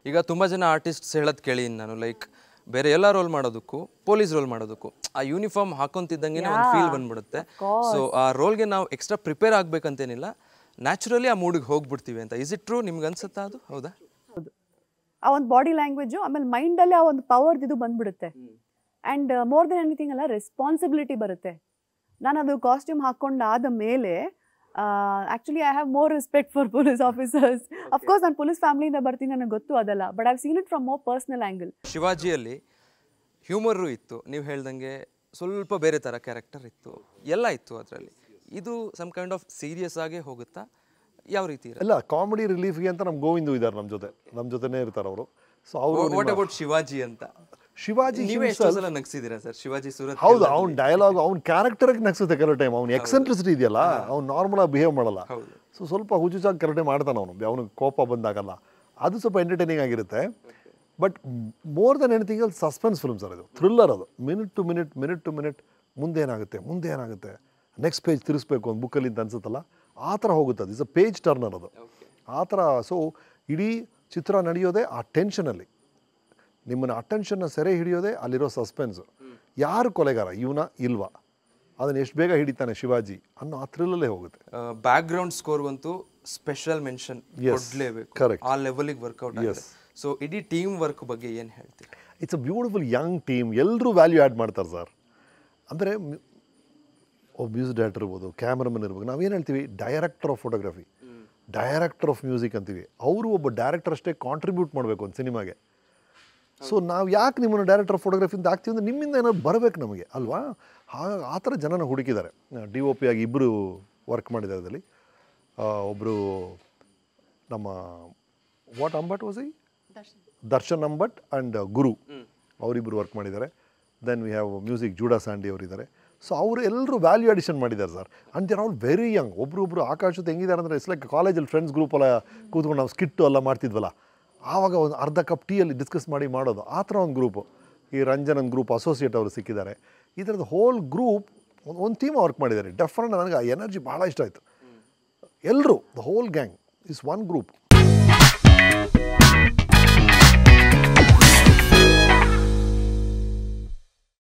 ಈಗ ತುಂಬ ಜನ ಆರ್ಟಿಸ್ಟ್ಸ್ ಹೇಳೋದು ಕೇಳಿ ನಾನು ಲೈಕ್ ಬೇರೆ ಎಲ್ಲ ರೋಲ್ ಮಾಡೋದಕ್ಕೂ ಪೊಲೀಸ್ ರೋಲ್ ಮಾಡೋದಕ್ಕೂ ಆ ಯೂನಿಫಾರ್ಮ್ ಹಾಕೊಂತಿದ್ದಂಗೆ ಒಂದು ಫೀಲ್ ಬಂದ್ಬಿಡುತ್ತೆ ಸೊ ಆ ರೋಲ್ಗೆ ನಾವು ಎಕ್ಸ್ಟ್ರಾ ಪ್ರಿಪೇರ್ ಆಗ್ಬೇಕಂತೇನಿಲ್ಲ ನ್ಯಾಚುರಲಿ ಆ ಮೂಡಿಗೆ ಹೋಗ್ಬಿಡ್ತೀವಿ ಅಂತ ಇಸ್ ಇಟ್ ಟ್ರೂ ನಿಮ್ಗೆ ಅನ್ಸುತ್ತಾ ಅದು ಹೌದಾ ಹೌದು ಆ ಒಂದು ಬಾಡಿ ಲ್ಯಾಂಗ್ವೇಜು ಆಮೇಲೆ ಮೈಂಡಲ್ಲಿ ಆ ಒಂದು ಪವರ್ ಇದು ಬಂದ್ಬಿಡುತ್ತೆ ಆ್ಯಂಡ್ ಮೋರ್ ದೆನ್ ಎನಿಥಿಂಗ್ ಅಲ್ಲ ರೆಸ್ಪಾನ್ಸಿಬಿಲಿಟಿ ಬರುತ್ತೆ ನಾನು ಅದು ಕಾಸ್ಟ್ಯೂಮ್ ಹಾಕ್ಕೊಂಡಾದ ಮೇಲೆ actually I have more respect for police officers of course ನಾನು ಪೊಲೀಸ್ ಫ್ಯಾಮಿಲಿಯಿಂದ ಬರ್ತೀನಿ ನನಗೆ ಗೊತ್ತು ಅದಲ್ಲ but I seen it from more personal angle ಶಿವಾಜಿಯಲ್ಲಿ ಹ್ಯೂಮರು ಇತ್ತು ನೀವು ಹೇಳ್ದಂಗೆ ಸ್ವಲ್ಪ ಬೇರೆ ಥರ ಕ್ಯಾರೆಕ್ಟರ್ ಇತ್ತು ಎಲ್ಲ ಇತ್ತು ಅದರಲ್ಲಿ ಇದು ಸಮ್ ಕೈಂಡ್ ಆಫ್ ಸೀರಿಯಸ್ ಆಗೇ ಹೋಗುತ್ತಾ ಯಾವ ರೀತಿ ಇರುತ್ತೆ ಇಲ್ಲ ಕಾಮಿಡಿ ರಿಲೀಫ್ಗೆ ಅಂತ ನಮ್ಮ ಗೋವಿಂದು ಇದ್ದಾರೆ ನಮ್ಮ ಜೊತೆ ನಮ್ಮ ಜೊತೆನೇ ಇರ್ತಾರೆ ಅವರು ಸೊ ಅವರು ವಾಟ್ ಅಬೌಟ್ ಶಿವಾಜಿ ಅಂತ ಶಿವಾಜಿ ನೀವೇ ಎಷ್ಟೋ ಸಲ ನಗ್ಸಿದ್ದೀರಾ ಸರ್ ಶಿವಾಜಿ ಸೂರತ್ ಹೌದು ಅವ್ನ ಡಯಲಾಗ್ ಅವ್ನ ಕ್ಯಾರೆಕ್ಟರ್ಗೆ ನಗ್ಸುತ್ತೆ ಕೆಲವು ಟೈಮ್ ಅವ್ನ ಎಕ್ಸೆಂಟ್ರಿಸಿಟಿ ಇದೆಯಲ್ಲ ಅವ್ನು ನಾರ್ಮಲ್ ಆಗಿ ಬಿಹೇವ್ ಮಾಡಲ್ಲ ಹೌದು. ಸೊ ಸ್ವಲ್ಪ ಹುಚ್ಚುಚಾಗಿ ಕರೆಕ್ಟೇ ಮಾಡ್ತಾನೆ ಅವನು ಅವನಿಗೆ ಕೋಪ ಬಂದಾಗಲ್ಲ ಅದು ಸ್ವಲ್ಪ ಎಂಟರ್ಟೈನಿಂಗ್ ಆಗಿರುತ್ತೆ ಬಟ್ ಮೋರ್ ದನ್ ಎನಿಥಿಂಗ್ ಅಲ್ಲಿ ಸಸ್ಪೆನ್ಸ್ ಫಿಲ್ಮ್ ಸರ್ ಇದು ಥ್ರಿಲ್ಲರ್ ಅದು minute to minute minute to minute ಮುಂದೆ ಏನಾಗುತ್ತೆ ಮುಂದೆ ಏನಾಗುತ್ತೆ ನೆಕ್ಸ್ಟ್ ಪೇಜ್ ತಿರ್ಸ್ಬೇಕು ಒಂದು ಬುಕ್ಕಲ್ಲಿ ಅಂತ ಅನ್ಸುತ್ತಲ್ಲ ಆ ಥರ ಹೋಗುತ್ತೆ ಅದು ಇಸ್ ಅ ಪೇಜ್ ಟರ್ನರ್ ಅದು ಆ ಥರ ಸೊ ಇಡೀ ಚಿತ್ರ ನಡೆಯೋದೇ ಆ ಟೆನ್ಷನಲ್ಲಿ ನಿಮ್ಮನ್ನ ಅಟೆನ್ಷನ್ನ ಸೆರೆ ಹಿಡಿಯೋದೇ ಅಲ್ಲಿರೋ ಸಸ್ಪೆನ್ಸು ಯಾರು ಕೊಲೆಗಾರ ಇವನ ಇಲ್ವಾ ಅದನ್ನು ಎಷ್ಟು ಬೇಗ ಹಿಡಿತಾನೆ ಶಿವಾಜಿ ಅನ್ನೋ ಆ ಥ್ರಿಲ್ಲಲ್ಲೇ ಹೋಗುತ್ತೆ ಬ್ಯಾಕ್ ಗ್ರೌಂಡ್ ಸ್ಕೋರ್ಗಂತೂ ಸ್ಪೆಷಲ್ ಮೆನ್ಷನ್ Yes, ಕೊಡ್ಲೇಬೇಕು correct. ಆ ಲೆವೆಲಿಗೆ ವರ್ಕೌಟ್ ಆಗಿದೆ ಸೊ ಇಡೀ ಟೀಮ್ ವರ್ಕ್ ಬಗ್ಗೆ ಏನು ಹೇಳ್ತೀರಾ it's a beautiful young team ಎಲ್ಲರೂ ವ್ಯಾಲ್ಯೂ ಆ್ಯಡ್ ಮಾಡ್ತಾರೆ ಸರ್ ಅಂದರೆ ಒಬ್ಬ ಮ್ಯೂಸಿಕ್ ಡೈರೆಕ್ಟರ್ ಇರ್ಬೋದು ಕ್ಯಾಮ್ರಾಮನ್ ಇರ್ಬೋದು ನಾವೇನು ಹೇಳ್ತೀವಿ director of photography director of music ಅಂತೀವಿ ಅವರು ಒಬ್ಬ ಡೈರೆಕ್ಟರ್ ಅಷ್ಟೇ ಕಾಂಟ್ರಿಬ್ಯೂಟ್ ಮಾಡಬೇಕು ಒಂದು ಸಿನಿಮಾಗೆ ಸೊ ನಾವು ಯಾಕೆ ನಿಮ್ಮನ್ನು ಡೈರೆಕ್ಟರ್ ಆಫ್ ಫೋಟೋಗ್ರಫಿಂದ ಆಗ್ತೀವಿ ಅಂದರೆ ನಿಮ್ಮಿಂದ ಏನಾದ್ರು ಬರಬೇಕು ನಮಗೆ ಅಲ್ವಾ ಆ- ಆ ಥರ ಜನನ ಹುಡುಕಿದ್ದಾರೆ ಡಿ ಒ ಪಿ ಆಗಿ ಇಬ್ಬರು ವರ್ಕ್ ಮಾಡಿದ್ದಾರೆ ಅದರಲ್ಲಿ ಒಬ್ಬರು ನಮ್ಮ what about was I Darshan about and Guru ಅವರಿಬ್ಬರು ವರ್ಕ್ ಮಾಡಿದ್ದಾರೆ then we have music Judah Sandhy ಅವರಿದ್ದಾರೆ ಸೊ ಅವರು ಎಲ್ಲರೂ ವ್ಯಾಲ್ಯೂ ಅಡಿಷನ್ ಮಾಡಿದ್ದಾರೆ sir and there all very young ಒಬ್ರು ಒಬ್ರು ಆಕಾಶ ಜೊತೆ ಹೆಂಗಿದ್ದಾರೆ ಅಂದರೆ ಇಟ್ಸ್ ಲೈಕ್ ಕಾಲೇಜಲ್ಲಿ ಫ್ರೆಂಡ್ಸ್ ಗ್ರೂಪ್ ಎಲ್ಲ ಕೂತ್ಕೊಂಡು ನಾವು ಸ್ಕಿಟ್ಟು ಎಲ್ಲ ಮಾಡ್ತಿದ್ವಲ್ಲ ಆವಾಗ ಒಂದು ಅರ್ಧ ಕಪ್ ಟೀಯಲ್ಲಿ ಡಿಸ್ಕಸ್ ಮಾಡಿ ಮಾಡೋದು ಆ ಥರ ಒಂದು ಗ್ರೂಪು ಈ ರಂಜನನ್ ಗ್ರೂಪ್ ಅಸೋಸಿಯೇಟ್ ಅವರು ಸಿಕ್ಕಿದ್ದಾರೆ ಈ ಥರದ ಹೋಲ್ ಗ್ರೂಪ್ ಒಂದು ಟೀಮ್ ವರ್ಕ್ ಮಾಡಿದ್ದಾರೆ ಡೆಫಿನೆಟ್ ನನಗೆ ಆ ಎನರ್ಜಿ ಭಾಳ ಇಷ್ಟ ಆಯಿತು ಎಲ್ಲರೂ the whole gang is one group